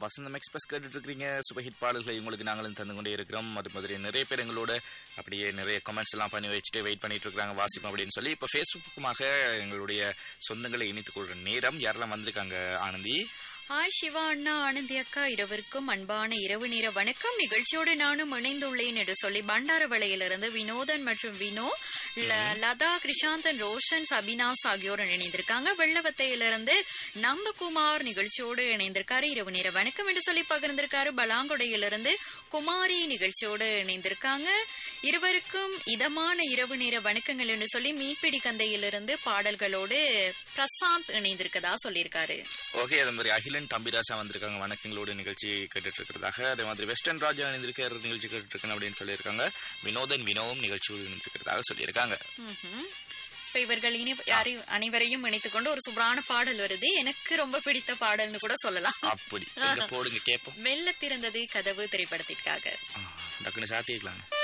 வசந்தம் express கேட்டுட்டு இருக்கிறீங்க super hit பாடல்களை உங்களுக்கு நாங்களும் தந்து கொண்டே இருக்கிறோம் அது மாதிரி நிறைய பேர் எங்களோட அப்படியே நிறைய கமெண்ட்ஸ் எல்லாம் பண்ணி வச்சுட்டு வெயிட் பண்ணிட்டு இருக்காங்க வாசிப்போம் அப்படின்னு சொல்லி இப்போ ஃபேஸ்புக்குமாக எங்களுடைய சொந்தங்களை இணைத்துக் கொள்ற நேரம் யாரெல்லாம் வந்திருக்காங்க ஆனந்தி ஹாய் சிவா அண்ணா ஆனந்தி அக்கா இருவருக்கும் அன்பான இரவு நேர வணக்கம் நிகழ்ச்சியோடு நானும் இணைந்துள்ளேன் என்று சொல்லி பண்டாரவளையிலிருந்து வினோதன் மற்றும் வினோ ல- லதா கிருஷாந்தன் ரோஷன் சபினாஸ் ஆகியோர் இணைந்திருக்காங்க வெள்ளவத்தையிலிருந்து நம்பகுமார் நிகழ்ச்சியோடு இணைந்திருக்காரு இரவு நேர வணக்கம் என்று சொல்லி பகிர்ந்திருக்காரு பலாங்குடையிலிருந்து குமாரி நிகழ்ச்சியோடு இணைந்திருக்காங்க இருவருக்கும் இதமான இரவு நேர வணக்கங்கள் என்று சொல்லி மீன்பிடி கந்தையிலிருந்து பாடல்களோடு பிரசாந்த் இணைந்திருக்கதா சொல்லியிருக்காரு ஓகே அதே மாதிரி அகிலன் தம்பிராசா வந்திருக்காங்க வணக்கங்களோட நிகழ்ச்சி கேட்டுட்டு இருக்கிறதாக அதே மாதிரி வெஸ்டர்ன் ராஜா இணைந்திருக்கிற நிகழ்ச்சி கேட்டுட்டு இருக்கேன் அப்படின்னு சொல்லியிருக்காங்க வினோதன் வினோவும் நிகழ்ச்சியோடு இணைந்திருக்கிறதாக சொல்லியிருக்காங்க ம்ஹும். இப்ப இவர்கள் இனி யாரை- அனைவரையும் இணைத்துக் கொண்டு ஒரு சூப்பரான பாடல் வருது எனக்கு ரொம்ப பிடித்த பாடல்னு கூட சொல்லலாம் அப்படி எங்க போடுங்க கேட்போம் மெல்ல திறந்தது கதவு திரைப்படத்திற்காக ஆ, டக்குன்னு சாத்திக்கலாம்